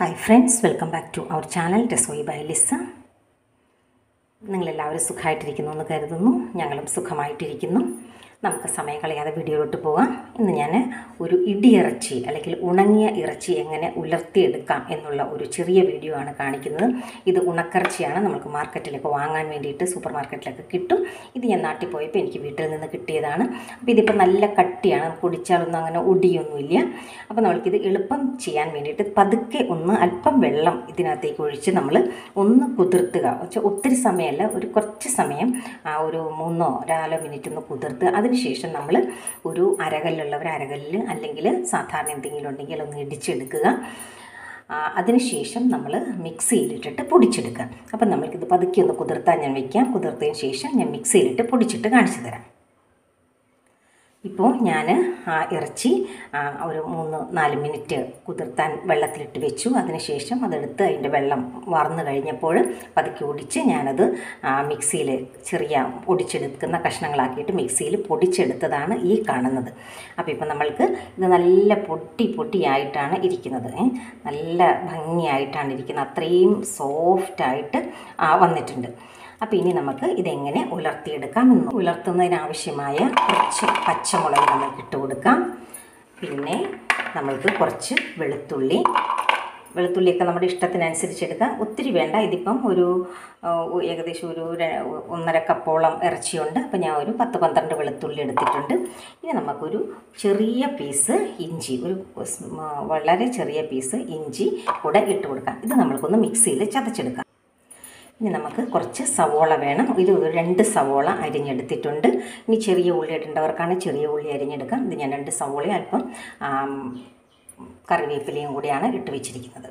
Hi friends welcome back to our channel ടെസോയി by Liza നിങ്ങളെല്ലാവരും സുഖമായിട്ടിരിക്കുന്നു എന്ന് കരുതുന്നു ഞങ്ങളും സുഖമായിട്ടിരിക്കുന്നു നമുക്ക് സമയം കളയാതെ വീഡിയോയിലോട്ട് പോകാം ഇന്ന് ഞാൻ ഒരു ഇടിയിറച്ചി അല്ലെങ്കിൽ ഉണങ്ങിയ ഇറച്ചി എങ്ങനെ ഉലർത്തിയെടുക്കാം എന്നുള്ള ഒരു ചെറിയ വീഡിയോ ആണ് കാണിക്കുന്നത് ഇത് ഉണക്കിറച്ചിയാണ് നമുക്ക് മാർക്കറ്റിലൊക്കെ വാങ്ങാൻ വേണ്ടിയിട്ട് സൂപ്പർ മാർക്കറ്റിലൊക്കെ കിട്ടും ഇത് ഞാൻ നാട്ടിൽ പോയപ്പോൾ എനിക്ക് വീട്ടിൽ നിന്ന് കിട്ടിയതാണ് അപ്പോൾ ഇതിപ്പോൾ നല്ല കട്ടിയാണ് നമുക്ക് ഒടിച്ചാലൊന്നും അങ്ങനെ ഒടിയൊന്നുമില്ല അപ്പോൾ നമ്മൾക്കിത് എളുപ്പം ചെയ്യാൻ വേണ്ടിയിട്ട് പതുക്കെ ഒന്ന് അല്പം വെള്ളം ഇതിനകത്തേക്ക് ഒഴിച്ച് നമ്മൾ ഒന്ന് കുതിർത്തുക വെച്ചാൽ ഒത്തിരി സമയമല്ല ഒരു കുറച്ച് സമയം ആ ഒരു മൂന്നോ നാലോ മിനിറ്റ് ഒന്ന് കുതിർത്ത് അതിനുശേഷം നമ്മൾ ഒരു അരകല്ലുള്ളവർ അരകല്ലിൽ അല്ലെങ്കിൽ സാധാരണ എന്തെങ്കിലും ഉണ്ടെങ്കിൽ ഒന്ന് ഇടിച്ചെടുക്കുക ആ, അതിനുശേഷം നമ്മൾ മിക്സിയിലിട്ടിട്ട് പൊടിച്ചെടുക്കുക അപ്പം നമ്മൾക്കിത് പതുക്കെ ഒന്ന് കുതിർത്താൻ ഞാൻ വയ്ക്കാം കുതിർത്തതിന് ശേഷം ഞാൻ മിക്സിയിലിട്ട് പൊടിച്ചിട്ട് കാണിച്ചു തരാം ഇപ്പോൾ ഞാൻ ആ ഇറച്ചി ആ, ഒരു മൂന്ന് നാല് മിനിറ്റ് കുതിർത്താൻ വെള്ളത്തിലിട്ട് വെച്ചു അതിനുശേഷം അതെടുത്ത് അതിൻ്റെ വെള്ളം വാർന്നു കഴിഞ്ഞപ്പോൾ പതുക്കെ ഒടിച്ച് ഞാനത് മിക്സിയിൽ ചെറിയ ഒടിച്ചെടുക്കുന്ന കഷ്ണങ്ങളാക്കിയിട്ട് മിക്സിയിൽ പൊടിച്ചെടുത്തതാണ് ഈ കാണുന്നത് അപ്പോൾ ഇപ്പം നമ്മൾക്ക് ഇത് നല്ല പൊട്ടി പൊട്ടിയായിട്ടാണ് ഇരിക്കുന്നത് ഏ. നല്ല ഭംഗിയായിട്ടാണ് ഇരിക്കുന്നത് അത്രയും സോഫ്റ്റായിട്ട് വന്നിട്ടുണ്ട് അപ്പോൾ ഇനി നമുക്ക് ഇതെങ്ങനെ ഉലർത്തിയെടുക്കാം എന്ന് ഉലർത്തുന്നതിനാവശ്യമായ കുറച്ച് പച്ചമുളക് നമുക്ക് ഇട്ട് കൊടുക്കാം പിന്നെ നമ്മൾക്ക് കുറച്ച് വെളുത്തുള്ളി വെളുത്തുള്ളിയൊക്കെ നമ്മുടെ ഇഷ്ടത്തിനനുസരിച്ച് എടുക്കാം ഒത്തിരി വേണ്ട ഇതിപ്പം ഒരു ആ, ഏകദേശം ഒരു ര- ഒന്നര കപ്പോളം ഇറച്ചിയുണ്ട് അപ്പോൾ ഞാൻ ഒരു പത്ത് പന്ത്രണ്ട് വെളുത്തുള്ളി എടുത്തിട്ടുണ്ട് ഇനി നമുക്കൊരു ചെറിയ പീസ് ഇഞ്ചി ഒരു സ്- മ- വളരെ ചെറിയ പീസ് ഇഞ്ചി കൂടെ ഇട്ട് കൊടുക്കാം ഇത് നമ്മൾക്കൊന്ന് മിക്സിയിൽ ചതച്ചെടുക്കാം ഇനി നമുക്ക് കുറച്ച് സവോള വേണം ഇത് ഒരു രണ്ട് സവോള അരിഞ്ഞെടുത്തിട്ടുണ്ട് ഇനി ചെറിയ ഉള്ളി ഇടേണ്ടവർക്കാണ് ചെറിയ ഉള്ളി അരിഞ്ഞെടുക്കാം ഇത് ഞാൻ രണ്ട് സവോള അല്പം ആം, കറിവേപ്പിലയും കൂടിയാണ് ഇട്ട് വെച്ചിരിക്കുന്നത്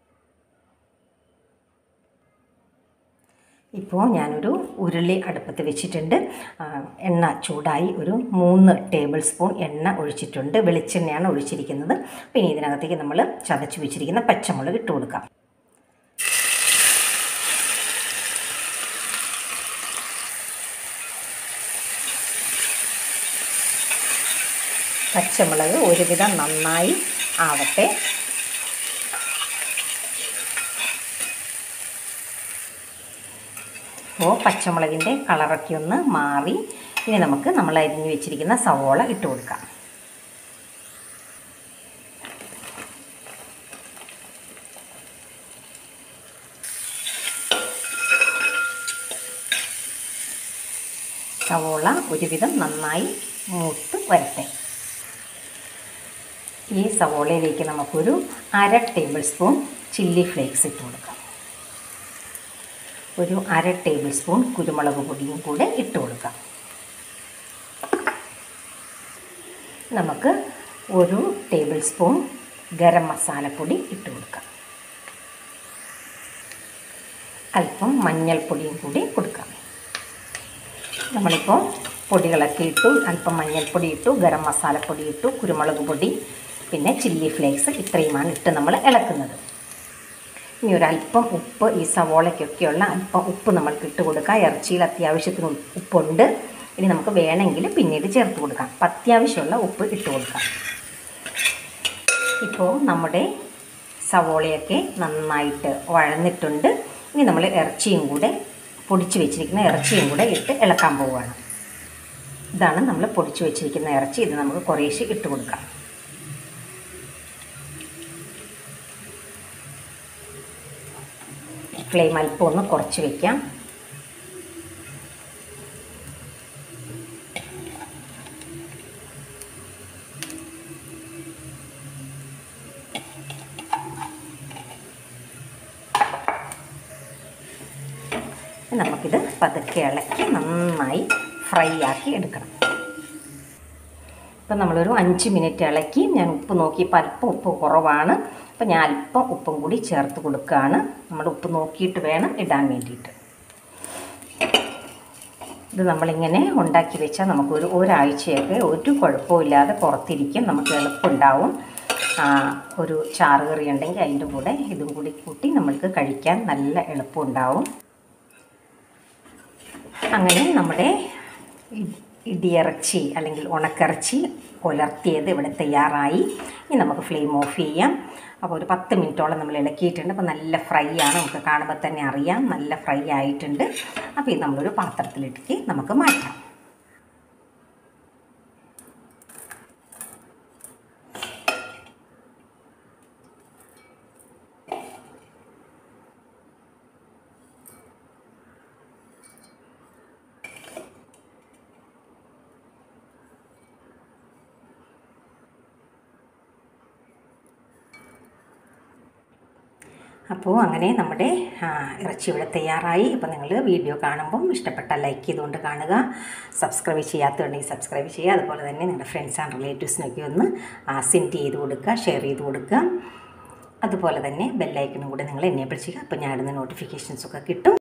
ഇപ്പോൾ ഞാനൊരു ഉരുളി അടുപ്പത്ത് വെച്ചിട്ടുണ്ട് ആ, എണ്ണ ചൂടായി ഒരു മൂന്ന് ടേബിൾ സ്പൂൺ എണ്ണ ഒഴിച്ചിട്ടുണ്ട് വെളിച്ചെണ്ണയാണ് ഒഴിച്ചിരിക്കുന്നത് പിന്നെ ഇതിനകത്തേക്ക് നമ്മൾ ചതച്ച് വെച്ചിരിക്കുന്ന പച്ചമുളക് ഇട്ട് കൊടുക്കാം പച്ചമുളക് ഒരുവിധം നന്നായി ആവട്ടെ അപ്പോൾ പച്ചമുളകിൻ്റെ കളറൊക്കെ ഒന്ന് മാറി ഇനി നമുക്ക് നമ്മൾ അരിഞ്ഞു വെച്ചിരിക്കുന്ന സവോള ഇട്ട് കൊടുക്കാം സവോള ഒരുവിധം നന്നായി മൂത്ത് വരട്ടെ ഈ സവോളയിലേക്ക് നമുക്കൊരു അര ടേബിൾ സ്പൂൺ ചില്ലി ഫ്ലേക്സ് ഇട്ട് കൊടുക്കാം ഒരു അര ടേബിൾ സ്പൂൺ കുരുമുളക് പൊടിയും കൂടെ ഇട്ട് കൊടുക്കാം നമുക്ക് ഒരു ടേബിൾ സ്പൂൺ ഗരം മസാലപ്പൊടി ഇട്ട് കൊടുക്കാം അല്പം മഞ്ഞൾപ്പൊടിയും കൂടി കൊടുക്കാം നമ്മളിപ്പോൾ പൊടികളൊക്കെ ഇട്ടു അല്പം മഞ്ഞൾപ്പൊടി ഇട്ടു ഗരം മസാലപ്പൊടി ഇട്ടു കുരുമുളക് പൊടി പിന്നെ ചില്ലി ഫ്ലേക്സ് ഇത്രയുമാണ് ഇട്ട് നമ്മൾ ഇളക്കുന്നത് ഇനി ഒരല്പം ഉപ്പ് ഈ സവോളയ്ക്കൊക്കെയുള്ള അല്പം ഉപ്പ് നമ്മൾക്ക് ഇട്ട് കൊടുക്കാം ഇറച്ചിയിൽ അത്യാവശ്യത്തിന് ഉ- ഉപ്പുണ്ട് ഇനി നമുക്ക് വേണമെങ്കിൽ പിന്നീട് ചേർത്ത് കൊടുക്കാം അപ്പം അത്യാവശ്യമുള്ള ഉപ്പ് ഇട്ട് കൊടുക്കാം ഇപ്പോൾ നമ്മുടെ സവോളയൊക്കെ നന്നായിട്ട് വഴന്നിട്ടുണ്ട് ഇനി നമ്മൾ ഇറച്ചിയും കൂടെ പൊടിച്ച് വെച്ചിരിക്കുന്ന ഇറച്ചിയും കൂടെ ഇട്ട് ഇളക്കാൻ പോവുകയാണ് ഇതാണ് നമ്മൾ പൊടിച്ച് വെച്ചിരിക്കുന്ന ഇറച്ചി ഇത് നമുക്ക് കുറേശ്ശെ ഇട്ട് കൊടുക്കാം ഫ്ലെയിം അല്പം ഒന്ന് കുറച്ച് വെക്കാം നമുക്കിത് പതുക്കെ ഇളക്കി നന്നായി ഫ്രൈ ആക്കി എടുക്കണം ഇപ്പം നമ്മളൊരു അഞ്ച് മിനിറ്റ് ഇളക്കി ഞാൻ ഉപ്പ് നോക്കിയപ്പോൾ അല്പം ഉപ്പ് കുറവാണ് അപ്പം ഞാൻ അല്പം ഉപ്പും കൂടി ചേർത്ത് കൊടുക്കുകയാണ് നമ്മൾ ഉപ്പ് നോക്കിയിട്ട് വേണം ഇടാൻ വേണ്ടിയിട്ട് ഇത് നമ്മളിങ്ങനെ ഉണ്ടാക്കി വെച്ചാൽ നമുക്കൊരു ഒരാഴ്ചയൊക്കെ ഒരു കുഴപ്പമില്ലാതെ പുറത്തിരിക്കും നമുക്ക് എളുപ്പമുണ്ടാവും ആ, ഒരു ചാറ് കറി ഉണ്ടെങ്കിൽ അതിൻ്റെ കൂടെ ഇതും കൂടി കൂട്ടി നമ്മൾക്ക് കഴിക്കാൻ നല്ല എളുപ്പമുണ്ടാവും അങ്ങനെ നമ്മുടെ ഇ- ഇടിയിറച്ചി അല്ലെങ്കിൽ ഉണക്കിറച്ചി ഉലർത്തിയത് ഇവിടെ തയ്യാറായി ഇനി നമുക്ക് ഫ്ലെയിം ഓഫ് ചെയ്യാം അപ്പോൾ ഒരു പത്ത് മിനിറ്റോളം നമ്മൾ ഇളക്കിയിട്ടുണ്ട് അപ്പോൾ നല്ല ഫ്രൈ ആണ് നമുക്ക് കാണുമ്പോൾ തന്നെ അറിയാം നല്ല ഫ്രൈ ആയിട്ടുണ്ട് അപ്പോൾ ഇത് നമ്മളൊരു പാത്രത്തിലിട്ട് നമുക്ക് മാറ്റാം അപ്പോൾ അങ്ങനെ നമ്മുടെ ആ, ഇറച്ചി ഇവിടെ തയ്യാറായി ഇപ്പോൾ നിങ്ങൾ വീഡിയോ കാണുമ്പം ഇഷ്ടപ്പെട്ടാൽ ലൈക്ക് ചെയ്തുകൊണ്ട് കാണുക സബ്സ്ക്രൈബ് ചെയ്യാത്തതുണ്ടെങ്കിൽ സബ്സ്ക്രൈബ് ചെയ്യുക അതുപോലെ തന്നെ നിങ്ങളുടെ ഫ്രണ്ട്സ് ആൻഡ് റിലേറ്റീവ്സിനൊക്കെ ഒന്ന് സെൻഡ് ചെയ്ത് കൊടുക്കുക ഷെയർ ചെയ്ത് കൊടുക്കുക അതുപോലെ തന്നെ ബെല്ലൈക്കണും കൂടെ നിങ്ങൾ എനേബിൾ ചെയ്യുക അപ്പോൾ ഞാനിടുന്ന നോട്ടിഫിക്കേഷൻസൊക്കെ കിട്ടും